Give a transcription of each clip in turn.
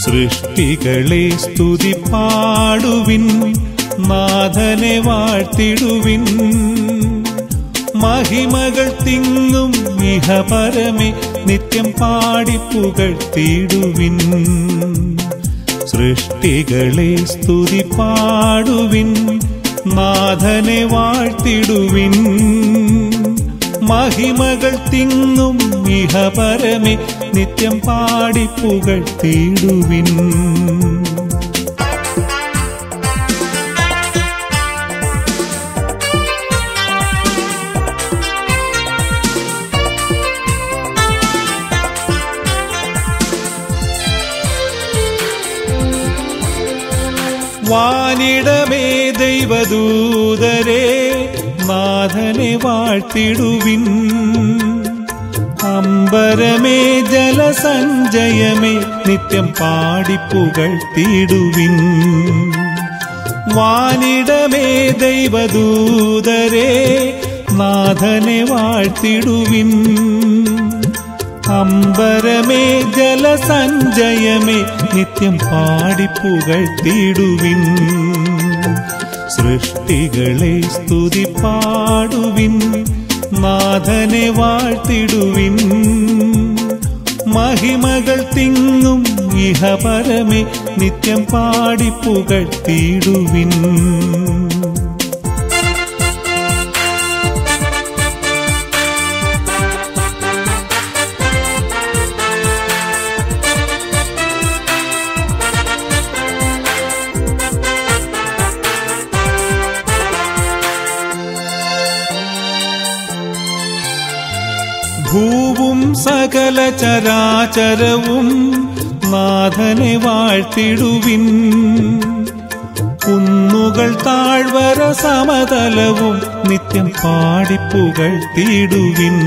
സൃഷ്ടികളെ സ്തുതി പാടുവിൻ നാഥനെ വാഴ്ത്തിടുവിൻ മഹിമകൾ തിങ്ങും ഇഹപരമേ നിത്യം പാടിപ്പുകഴ്ത്തിടുവിൻ സൃഷ്ടികളെ സ്തുതി പാടുവിൻ നാഥനെ വാഴ്ത്തിടുവിൻ മഹിമകൾ തിങ്ങും ഇഹപരമേ നിത്യം പാടിപ്പുകഴ്ത്തിടുവിൻ വാനിടമേ ദൈവദൂതരെ നാഥനെ വാഴ്ത്തിടുവിൻ അമ്പരമേ ജലസഞ്ചയമേ നിത്യം പാടിപ്പുകഴ്ത്തിടുവിൻ വാനിടമേ ദൈവദൂതരെ നാഥനെ വാഴ്ത്തിടുവിൻ അമ്പരമേ ജലസഞ്ചയമേ നിത്യം പാടിപ്പുകഴ്ത്തിടുവിൻ സൃഷ്ടികളെ സ്തുതി പാടുവിൻ നാഥനെ വാഴ്ത്തിടുവിൻ മഹിമകൾ തിങ്ങും ഇഹപരമേ നിത്യം പാടിപ്പുകഴ്ത്തിടുവിൻ ഭൂവും സകല ചരാചരവും നാഥനെ വാഴ്ത്തിടുവിൻ കുന്നുകൾ താഴ്വര സമതലവും നിത്യം പാടിപ്പുകഴ്ത്തിടുവിൻ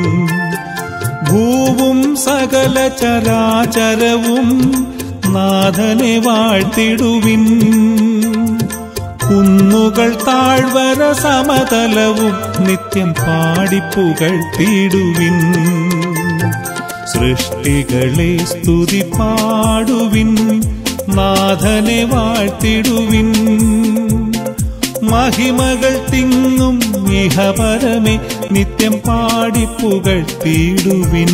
ഭൂവും സകല ചരാചരവും നാഥനെ വാഴ്ത്തിടുവിൻ കുന്നുകൾ താഴ്വര സമതലവും നിത്യം പാടിപ്പുകഴ്ത്തിടുവിൻ സൃഷ്ടികളെ സ്തുതി പാടുവിൻ നാഥനെ വാഴ്ത്തിടുവിൻ മഹിമകൾ തിങ്ങും ഇഹപരമേ നിത്യം പാടിപ്പുകഴ്ത്തിടുവിൻ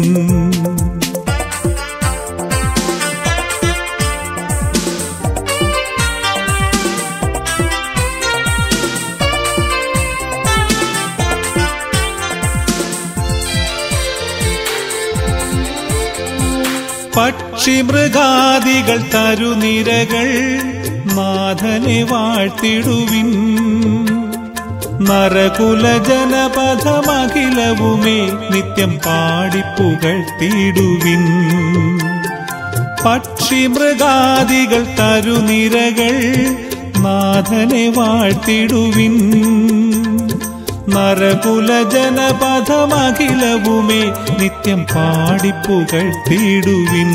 പക്ഷിമൃഗാദികൾ തരുനിരകൾ നാഥനെ വാഴ്ത്തിടുവിൻ നരകുല ജനപഥമഖിലവുമേ നിത്യം പാടിപ്പുകഴ്ത്തിടുവിൻ പക്ഷിമൃഗാദികൾ തരുനിരകൾ നാഥനെ വാഴ്ത്തിടുവിൻ നരകുല ജനപഥമഖിലവുമേ നിത്യം പാടിപ്പുകഴ്ത്തിടുവിൻ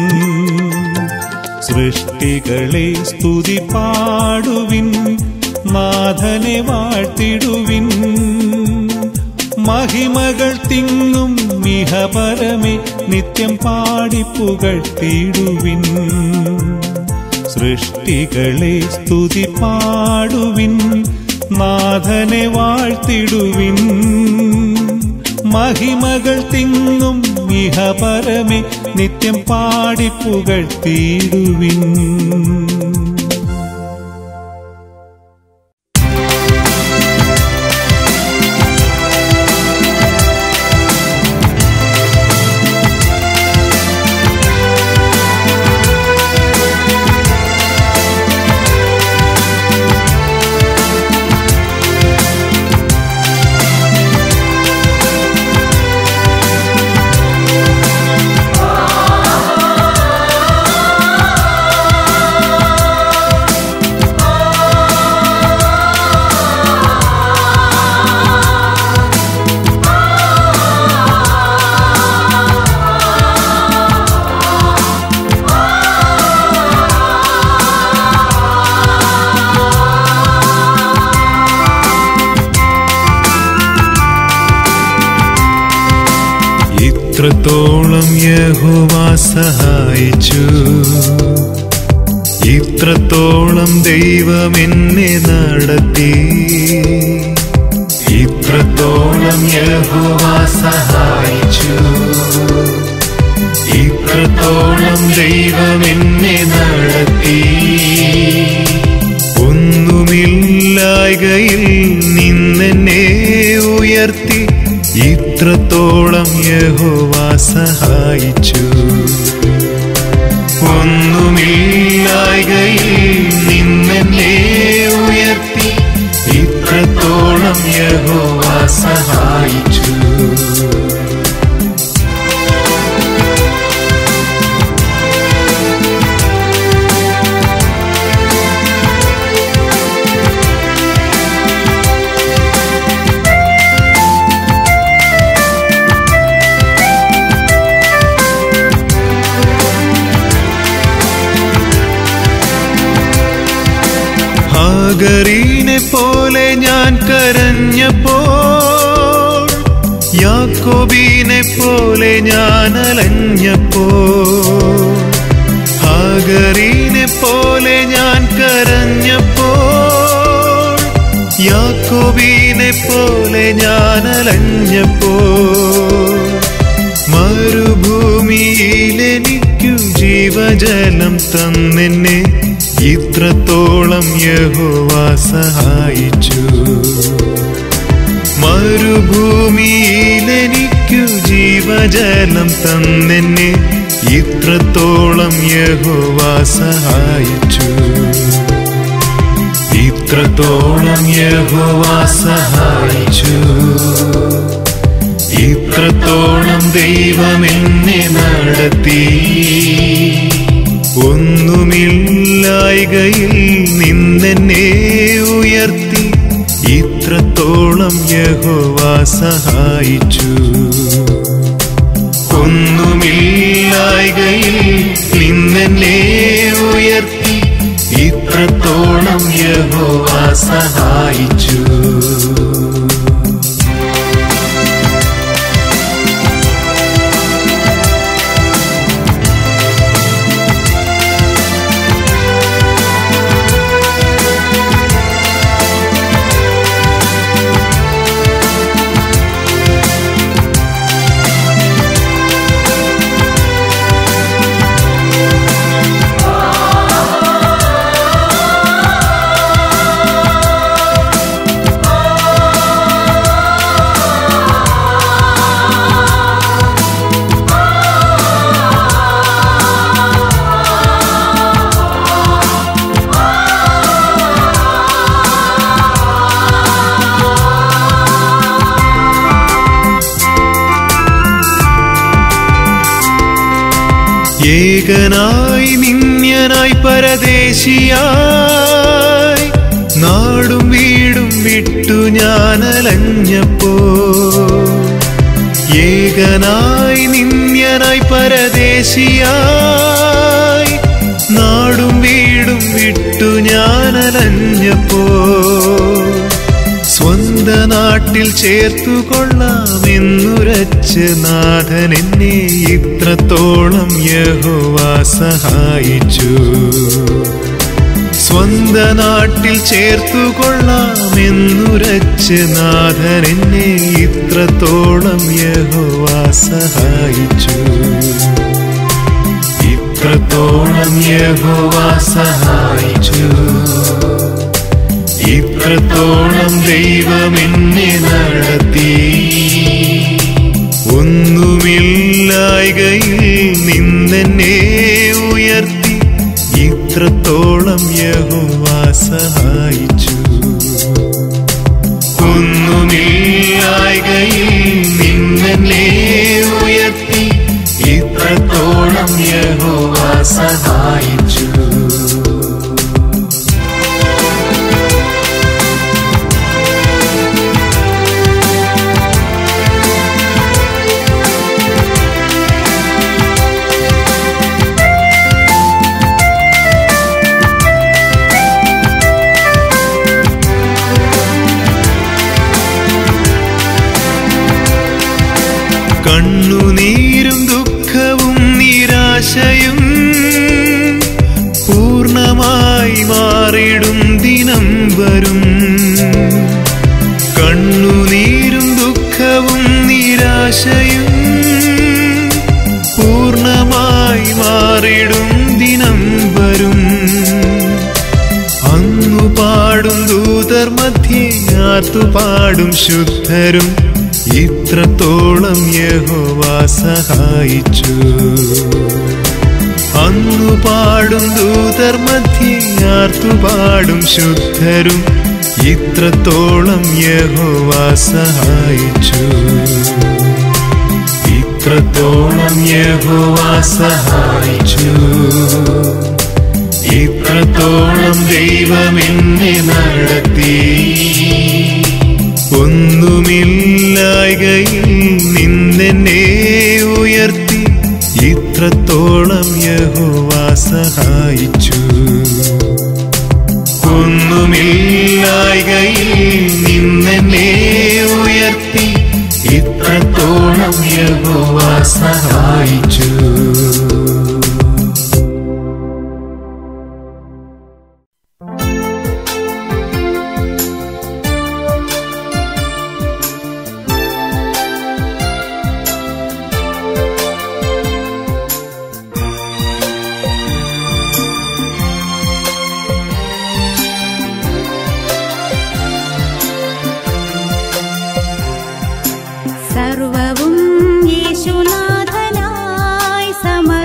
സൃഷ്ടികളെ സ്തുതി പാടുവിൻ നാഥനെ വാഴ്ത്തിടുവിൻ മഹിമകൾ തിങ്ങും മിഹപരമേ നിത്യം പാടിപ്പുകഴ്ത്തിടുവിൻ സൃഷ്ടികളെ സ്തുതി പാടുവിൻ നാഥനെ വാഴ്ത്തിടുവിൻ മഹിമകൾ തിങ്ങും ഇഹപരമേ നിത്യം പാടിപ്പുകഴ്ത്തിടുവിൻ ഇത്രത്തോളം യഹോവ സഹായിച്ചു ഇത്രത്തോളം ദൈവം എന്നെ നടത്തി ഇത്രത്തോളം യഹോവ സഹായിച്ചു ഇത്രത്തോളം ദൈവം എന്നെ നടത്തി ഒന്നുമില്ലായ്കയിൽ നിന്നെന്നെ ഉയർത്തി ഇത്രത്തോളം യഹോവ സഹായിച്ചു ഒന്നുമില്ലായ്കയിൽ നിന്നെന്നെ ഉയർത്തി ഇത്രത്തോളം യഹോവ സഹായിച്ചു ഹാഗറീനെ പോലെ ഞാൻ കരഞ്ഞപ്പോൾ യാക്കോബീനെ പോലെ ഞാൻ അലഞ്ഞപ്പോൾ ഹാഗറീനെ പോലെ ഞാൻ കരഞ്ഞപ്പോൾ യാക്കോബീനെ പോലെ ഞാൻ അലഞ്ഞപ്പോൾ മരുഭൂമിയിലെനിക്കു ജീവജലം തന്നെന്നെ ഇത്രത്തോളം യഹോവ സഹായിച്ചു മരുഭൂമിയിലെനിക്കു ജീവജലം തന്നെന്നെ ഇത്രത്തോളം യഹോവ സഹായിച്ചു ഇത്രത്തോളം യഹോവ സഹായിച്ചു ഇത്രത്തോളം ദൈവം എന്നെ നടത്തി ഒന്നുമില്ലായ്കയിൽ നിന്നെന്നെ ഉയർത്തി ഇത്രത്തോളം യഹോവ സഹായിച്ചു ഒന്നുമില്ലായ്കയിൽ നിന്നെന്നെ ഉയർത്തി ഇത്രത്തോളം യഹോവ സഹായിച്ചു ഏകനായി നിന്യനായി പരദേശിയായി നാടും വീടും വിട്ടു ഞാൻ അലഞ്ഞപ്പോ ഏകനായി നിന്യനായി പരദേശിയായി നാടും വീടും വിട്ടു ഞാൻ അലഞ്ഞപ്പോ സ്വന്ത നാട്ടിൽ ചേർത്തു കൊള്ളാമെന്നുരച്ച് നാഥൻ എന്നെ ഇത്രത്തോളം യഹോവ സഹായിച്ചു സ്വന്ത നാട്ടിൽ ചേർത്തു കൊള്ളാമെന്നുരച്ച് നാഥൻ എന്നെ ഇത്രത്തോളം യഹോവ സഹായിച്ചു ഇത്രത്തോളം യഹോവ സഹായിച്ചു ഇത്രത്തോളം ദൈവം എന്നെ നടത്തി ഒന്നുമില്ലായ്കയിൽ നിന്നെന്നെ ഉയർത്തി ഇത്രത്തോളം യഹോവ സഹായിച്ചു ഒന്നുമില്ലായ്കയിൽ നിന്നെന്നെ ഉയർത്തി ഇത്രത്തോളം യഹോവ സഹായിച്ചു കണ്ണുനീരും ദുഃഖവും നിരാശയും ആർത്തുപാടും ശുദ്ധരും ഇത്രത്തോളം യഹോവ സഹായിച്ചു അന്നു പാടും ദൂതർ മധ്യേ ആർത്തുപാടും ശുദ്ധരും ഇത്രത്തോളം യഹോവ സഹായിച്ചു ഇത്രത്തോളം യഹോവ സഹായിച്ചു ഇത്രത്തോളം ദൈവം എന്നെ നടത്തി ഒന്നുമില്ലായ്കയിൽ നിന്നെന്നെ ഉയർത്തി ഇത്രത്തോളം യഹോവ സഹായിച്ചു ഒന്നുമില്ലായ്കയിൽ നിന്നെന്നെ ഉയർത്തി ഇത്രത്തോളം യഹോവ സഹായിച്ചു സർവവും യേശുനാഥനായി സമർപ്പിച്ചിടുന്നു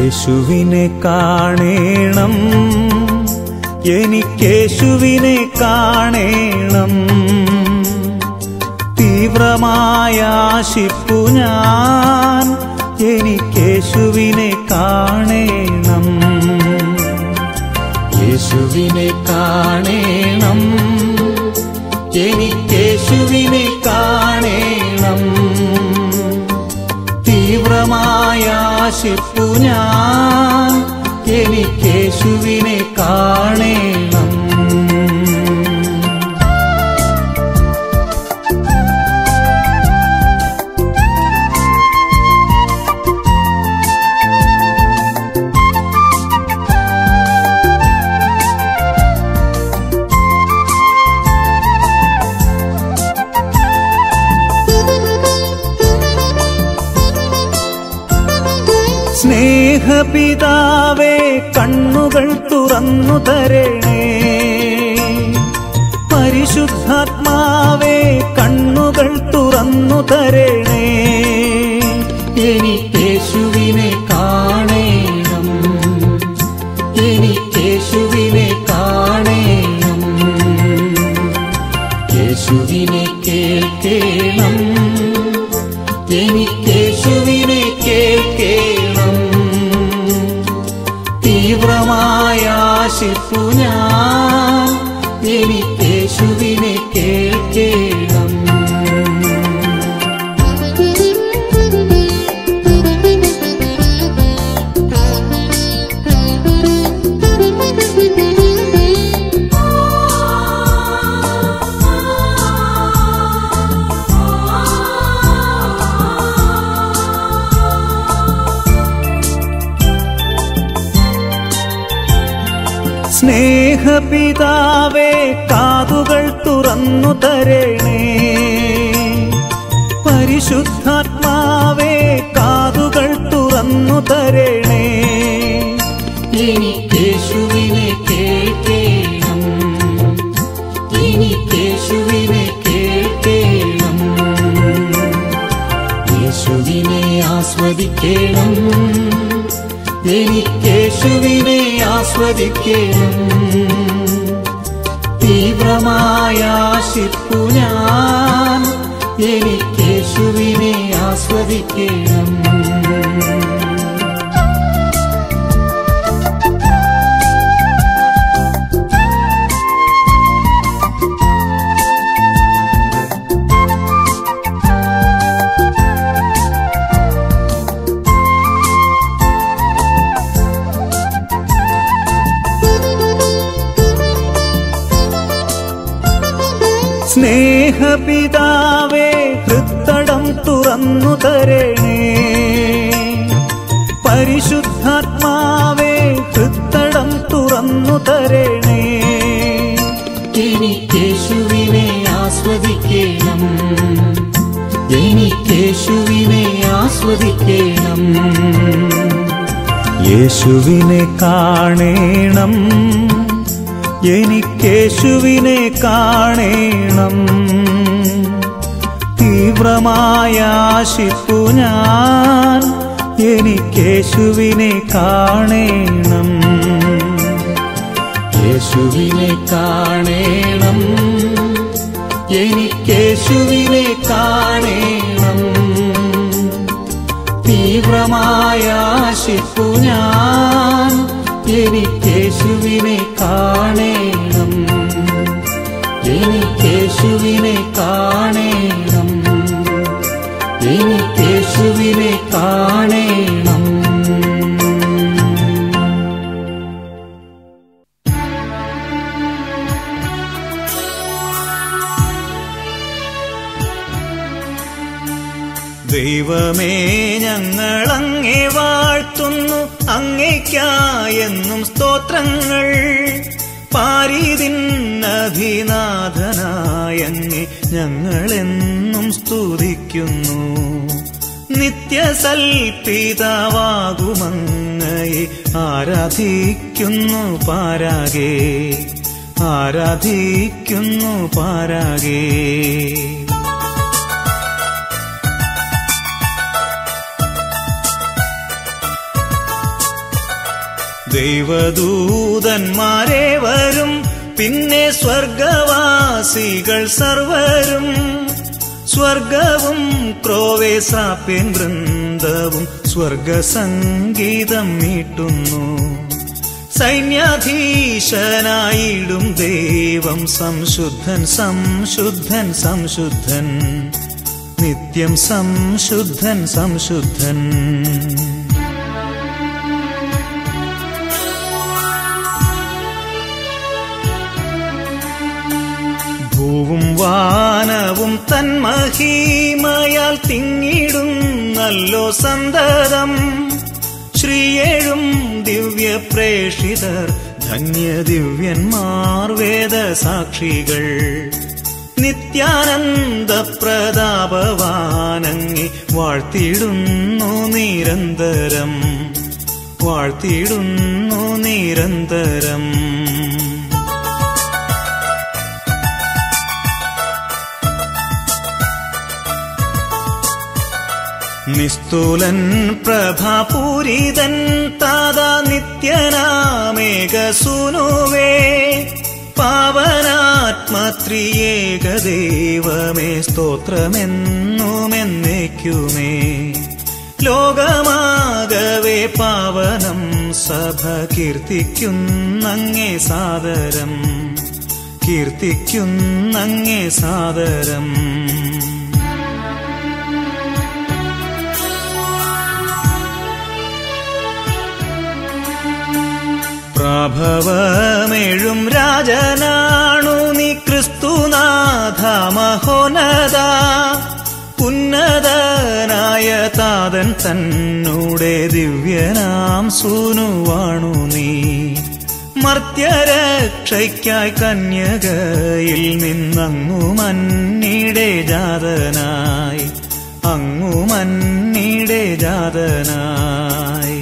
യേശുവിനെ കാണേണം എനിക്കേശുവിനെ കാണേണം തീവ്രമായ ആശിപ്പു ഞാൻ എനിക്കേശുവിനെ കാണേണം യേശുവിനെ കാണേണം എനിക്കേശുവിനെ കാണേണം തീവ്രമായ ആശിപ്പു ഞാൻ എനിക്കേശുവിനെ കാണേണം സ്നേഹപിതാവേ കണ്ണുകൾ തുറന്നു തരണേ പരിശുദ്ധാത്മാവേ കണ്ണുകൾ തുറന്നു തരണേ എനിക്കേശുവിനെ കാണേണം എനിക്കേശുവിനെ കാണേണം യേശുവിനെ കേൾക്കേണം എനിക്കേശുവിനെ കേൾക്കേണം തീവ്രമായ ആശിപ്പു ഞാൻ എനിക്കേശുവിനെ കേൾക്കേണം സ്നേഹപിതാവേ കാതുകൾ തുറന്നു തരണേ പരിശുദ്ധാത്മാവേ കാതുകൾ തുറന്നു തരണേ എനിക്കേശുവിനെ കേൾക്കേണം എനിക്കേശുവിനെ കേൾക്കേണം യേശുവിനെ ആസ്വദിക്കണം എനിക്കേശുവിനെ ആസ്വദിക്കണം തീവ്രമായ ആശിപ്പു ഞാൻ എനിക്കേശുവിനെ ആസ്വദിക്കണം സ്നേഹപിതാവേ ഹൃത്തടം തുറന്നു തരണേ പരിശുദ്ധാത്മാവേ ഹൃത്തടം തുറന്നു തരണേ എനിക്കേശുവിനെ ആസ്വദിക്കണം എനിക്കേശുവിനെ ആസ്വദിക്കണം യേശുവിനെ കാണേണം എനിക്കേശുവിനെ കാണേണം തീവ്രമായ ആശിപ്പു ഞാൻ എനിക്കേശുവിനെ കാണേണം യേശുവിനെ കാണേണം എനിക്കേശുവിനെ കാണേണം തീവ്രമായ ആശിപ്പു ഞാൻ എനിക്കേശുവിനെ കാണേണം എനിക്കേശുവിനെ കാണേണം എനിക്കേശുവിനെ കാണേണം ദൈവമേ ഞങ്ങളങ്ങേ വാഴ്ത്തുന്നു അങ്ങേക്കായെന്നും സ്തോത്രങ്ങൾ പാരിതിന്നധിനാഥനായങ്ങെ ഞങ്ങളെന്നും സ്തുതിക്കുന്നു നിത്യസൽപിതാവാകുമങ്ങയെ ആരാധിക്കുന്നു പാരാകെ ആരാധിക്കുന്നു പാരാകേ ദൈവദൂതന്മാരെ വരും പിന്നെ സ്വർഗവാസികൾ സർവരും സ്വർഗവും ക്രോവേസാപ്യൻ വൃന്ദവും സ്വർഗസംഗീതം മീട്ടുന്നു സൈന്യാധീശനായിടും ദൈവം സംശുദ്ധൻ സംശുദ്ധൻ സംശുദ്ധൻ നിത്യം സംശുദ്ധൻ സംശുദ്ധൻ ഭൂവും വാനവും തന്മഹീമയാൽ തിങ്ങിടുന്നല്ലോ സന്തതം ശ്രീയേഴും ദിവ്യ പ്രേഷിതർ ധന്യ ദിവ്യന്മാർ വേദ സാക്ഷികൾ നിത്യാനന്ദ പ്രതാപവാനങ്ങി വാഴ്ത്തിയിടുന്നു നിരന്തരം വാഴ്ത്തിയിടുന്നു നിരന്തരം നിസ്തുലൻ പ്രഭാപൂരിതൻ താതാ നിത്യനാമേകസുനുവേ പാവനാത്മത്രിയേകദൈവമേ സ്തോത്രമെന്നുമെന്നേക്കുമേ ലോകമാകവേ പാവനം സഭ കീർത്തിക്കുന്നങ്ങേ സാദരം കീർത്തിക്കുന്നങ്ങേ സാദരം പ്രഭവമേഴും രാജനാണു നീ ക്രിസ്തുനാഥ മഹോനത ഉന്നതനായ താതൻ തന്നൂടെ ദിവ്യനാം സൂനുവാണു നീ മർത്യരക്ഷയ്ക്കായി കന്യകയിൽ നിന്നങ്ങു മന്നിടെ ജാതനായി അങ്ങു മന്നിടെ ജാതനായി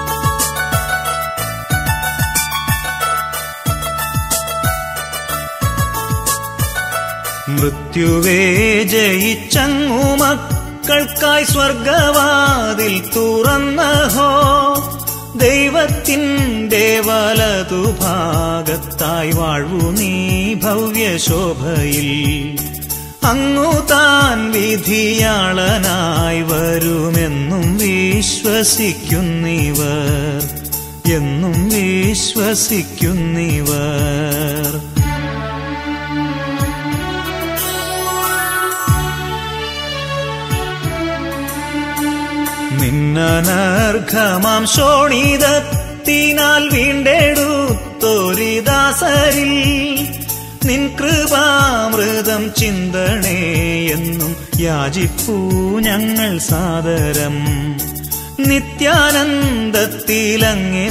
മൃത്യുവേ ജയിച്ചങ്ങു മക്കൾക്കായി സ്വർഗവാതിൽ തുറന്നഹോ ദൈവത്തിൻ്റെ വലതു ഭാഗത്തായി വാഴ്വു നീ ഭവ്യശോഭയിൽ അങ്ങു താൻ വിധിയാളനായി വരുമെന്നും വിശ്വസിക്കുന്നിവർ എന്നും വിശ്വസിക്കുന്നിവർ നിന്നനർഘമാം ശോണിതത്തിനാൽ വീണ്ടെടുത്തൊരിദാസരിൽ നിൻ കൃപാമൃതം ചിന്തണേ എന്നും യാചിപ്പൂ ഞങ്ങൾ സാദരം നിത്യാനന്ദത്തിലങ്ങേ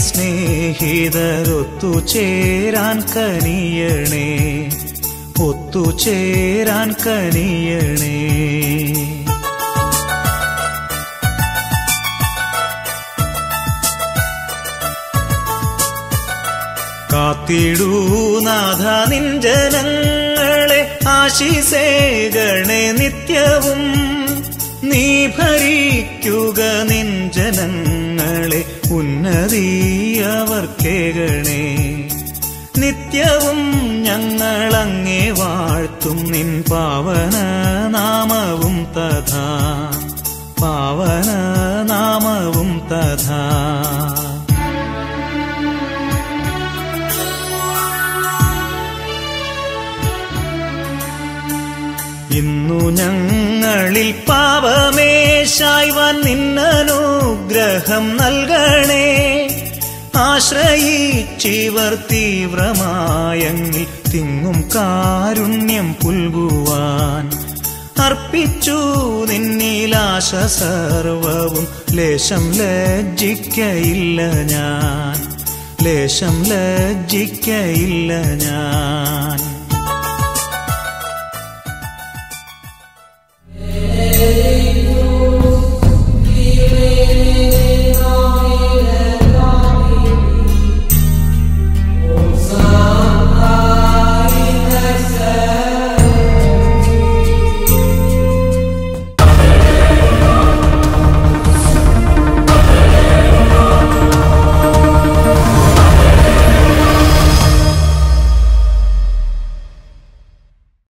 സ്നേഹിതരൊത്തുചേരാൻ കനിയണേ ഒത്തുചേരാൻ കനിയണേ കാത്തിടൂ നാഥ നിൻ ജനങ്ങളെ ആശിസേകണേ നിത്യവും നീ ഭരിക്കുക നിൻ ജനങ്ങളെ ഉന്നതിയവർക്കേകണേ നിത്യവും ഞങ്ങളങ്ങേ വാഴ്ത്തും നിൻ പാവന നാമവും തഥാ പാവന നാമവും തഥാ ഇന്നു ഞങ്ങളിൽ പാപമേശായി വൻ നിന്നനുഗ്രഹം നൽകണേ ആശ്രയിച്ചിവർ തീവ്രമായങ്ങിൽ തിങ്ങും കാരുണ്യം പുൽകുവാൻ അർപ്പിച്ചു നിന്നിലാശ സർവവും ലേശം ലജ്ജിക്കയില്ല ഞാൻ ലേശം ലജ്ജിക്കയില്ല ഞാൻ